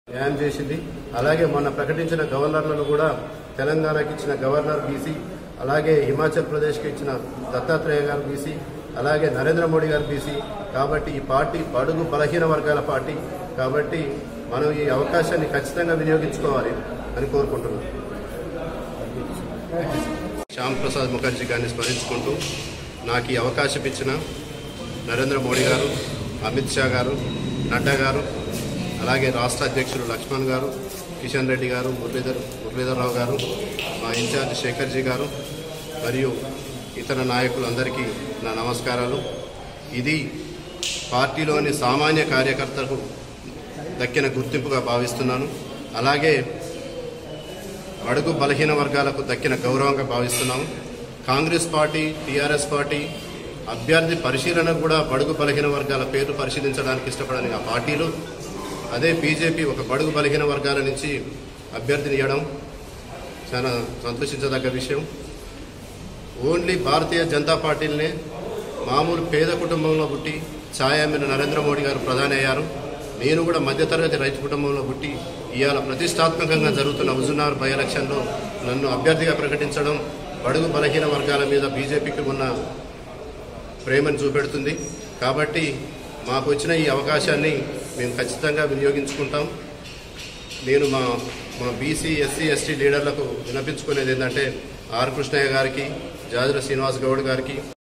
న్యాయం చేసింది అలాగే మొన్న ప్రకటించిన గవర్నర్లను కూడా తెలంగాణకి ఇచ్చిన గవర్నర్ బీసీ అలాగే హిమాచల్ ప్రదేశ్కి ఇచ్చిన దత్తాత్రేయ గారు బీసీ అలాగే నరేంద్ర మోడీ గారు బీసీ కాబట్టి ఈ పార్టీ బడుగు బలహీన వర్గాల పార్టీ కాబట్టి మనం ఈ అవకాశాన్ని ఖచ్చితంగా వినియోగించుకోవాలి అని కోరుకుంటున్నాం శ్యామ్ ప్రసాద్ ముఖర్జీ గారిని స్మరించుకుంటూ నాకు ఈ అవకాశం ఇచ్చిన నరేంద్ర మోడీ గారు అమిత్ షా గారు నడ్డా గారు అలాగే రాష్ట్ర అధ్యక్షులు లక్ష్మణ్ గారు కిషన్ రెడ్డి గారు మురళీధర్ మురళీధరరావు గారు మా ఇన్ఛార్జ్ శేఖర్జీ గారు మరియు ఇతర నాయకులందరికీ నా నమస్కారాలు ఇది పార్టీలోని సామాన్య కార్యకర్తలకు దక్కిన గుర్తింపుగా భావిస్తున్నాను అలాగే అడుగు బలహీన వర్గాలకు దక్కిన గౌరవంగా భావిస్తున్నాం కాంగ్రెస్ పార్టీ టీఆర్ఎస్ పార్టీ అభ్యర్థి పరిశీలన కూడా బడుగు బలహీన వర్గాల పేర్లు పరిశీలించడానికి ఇష్టపడని ఆ పార్టీలు అదే బీజేపీ ఒక బడుగు బలహీన వర్గాల నుంచి అభ్యర్థిని ఇవ్వడం చాలా సంతోషించదగ్గ విషయం ఓన్లీ భారతీయ జనతా పార్టీలనే మామూలు పేద కుటుంబంలో పుట్టి ఛాయామిన నరేంద్ర మోడీ గారు ప్రధాని అయ్యారు నేను కూడా మధ్యతరగతి రైతు కుటుంబంలో పుట్టి ఇవాళ ప్రతిష్టాత్మకంగా జరుగుతున్న హుజునార్ బై ఎలక్షన్లో నన్ను అభ్యర్థిగా ప్రకటించడం బడుగు బలహీన వర్గాల మీద బీజేపీకి ఉన్న ప్రేమను చూపెడుతుంది కాబట్టి మాకు వచ్చిన ఈ అవకాశాన్ని మేము ఖచ్చితంగా వినియోగించుకుంటాం నేను మా మా బీసీ ఎస్సీ ఎస్టీ లీడర్లకు వినిపించుకునేది ఏంటంటే ఆర్ కృష్ణయ్య గారికి జాజుల శ్రీనివాస్ గౌడ్ గారికి